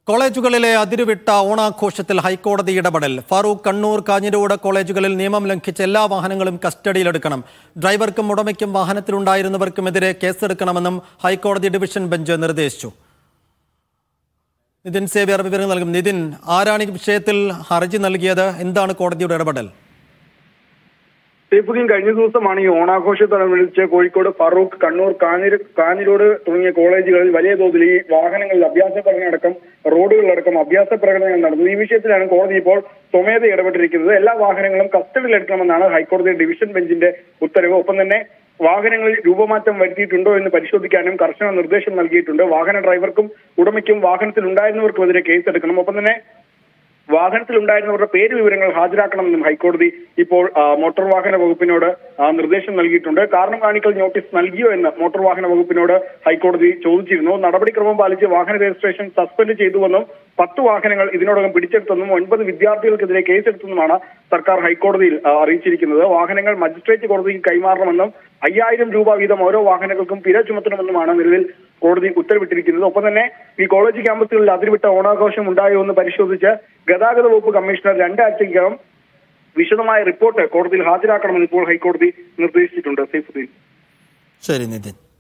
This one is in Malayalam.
കോളേജുകളിലെ അതിരുവിട്ട ഓണാഘോഷത്തിൽ ഹൈക്കോടതി ഇടപെടൽ ഫാറൂഖ് കണ്ണൂർ കാഞ്ഞിരോട് കോളേജുകളിൽ നിയമം ലംഘിച്ച എല്ലാ വാഹനങ്ങളും കസ്റ്റഡിയിലെടുക്കണം ഡ്രൈവർക്കും ഉടമയ്ക്കും വാഹനത്തിലുണ്ടായിരുന്നവർക്കുമെതിരെ കേസെടുക്കണമെന്നും ഹൈക്കോടതി ഡിവിഷൻ ബെഞ്ച് നിർദ്ദേശിച്ചു നിതിൻ സേവ്യർ വിവരങ്ങൾ നൽകും നിതിൻ ആരാണ് ഈ വിഷയത്തിൽ ഹർജി നൽകിയത് എന്താണ് കോടതിയുടെ ഇടപെടൽ സൈഫുദ്ദീൻ കഴിഞ്ഞ ദിവസമാണ് ഈ ഓണാഘോഷത്തോടനുബന്ധിച്ച് കോഴിക്കോട് ഫറൂഖ് കണ്ണൂർ കാഞ്ഞിര കാഞ്ഞിരോട് തുടങ്ങിയ കോളേജുകളിൽ വലിയ തോതിൽ ഈ വാഹനങ്ങളിൽ അഭ്യാസ പ്രകടനം അടക്കം റോഡുകളിലടക്കം അഭ്യാസ പ്രകടനങ്ങൾ നടന്നത് ഈ വിഷയത്തിലാണ് കോടതി ഇപ്പോൾ സ്വമേധ ഇടപെട്ടിരിക്കുന്നത് എല്ലാ വാഹനങ്ങളും കസ്റ്റഡിയിൽ എടുക്കണമെന്നാണ് ഹൈക്കോടതി ഡിവിഷൻ ബെഞ്ചിന്റെ ഉത്തരവ് ഒപ്പം തന്നെ വാഹനങ്ങളിൽ രൂപമാറ്റം വരുത്തിയിട്ടുണ്ടോ എന്ന് പരിശോധിക്കാനും കർശന നിർദ്ദേശം നൽകിയിട്ടുണ്ട് വാഹന ഡ്രൈവർക്കും ഉടമയ്ക്കും വാഹനത്തിൽ ഉണ്ടായിരുന്നവർക്കുമെതിരെ കേസെടുക്കണം ഒപ്പം തന്നെ വാഹനത്തിൽ ഉണ്ടായിരുന്നവരുടെ പേര് വിവരങ്ങൾ ഹാജരാക്കണമെന്നും ഹൈക്കോടതി ഇപ്പോൾ ആ, മോട്ടോർ വാഹന വകുപ്പിനോട് ആ, നിർദ്ദേശം നൽകിയിട്ടുണ്ട് കാരണം കാണിക്കൽ നോട്ടീസ് നൽകിയോ എന്ന് മോട്ടോർ വാഹന വകുപ്പിനോട് ഹൈക്കോടതി ചോദിച്ചിരുന്നു നടപടിക്രമം പാലിച്ച് വാഹന രജിസ്ട്രേഷൻ സസ്പെൻഡ് ചെയ്തുവെന്നും പത്ത് വാഹനങ്ങൾ ഇതിനോടകം പിടിച്ചെടുത്തെന്നും ഒൻപത് വിദ്യാർത്ഥികൾക്കെതിരെ കേസെടുത്തെന്നുമാണ് സർക്കാർ ഹൈക്കോടതിയിൽ ആ, അറിയിച്ചിരിക്കുന്നത് വാഹനങ്ങൾ മജിസ്ട്രേറ്റ് കോടതിക്ക് കൈമാറണമെന്നും അയ്യായിരം രൂപ വീതം ഓരോ വാഹനങ്ങൾക്കും പിഴ ചുമത്തണമെന്നുമാണ് നിലവിൽ കോടതി ഉത്തരവിട്ടിരിക്കുന്നത് ഒപ്പം തന്നെ ഈ കോളേജ് ക്യാമ്പസുകളിൽ അതിർവിട്ട ഓണാഘോഷം ഉണ്ടായോ എന്ന് പരിശോധിച്ച് ഗതാഗത വകുപ്പ് കമ്മീഷണർ രണ്ടാഴ്ചയ്ക്കകം വിശദമായ റിപ്പോർട്ട് കോടതിയിൽ ഹാജരാക്കണമെന്ന് ഇപ്പോൾ ഹൈക്കോടതി നിർദ്ദേശിച്ചിട്ടുണ്ട് സൈഫുദ്ദീൻ ശരി നിതിൻ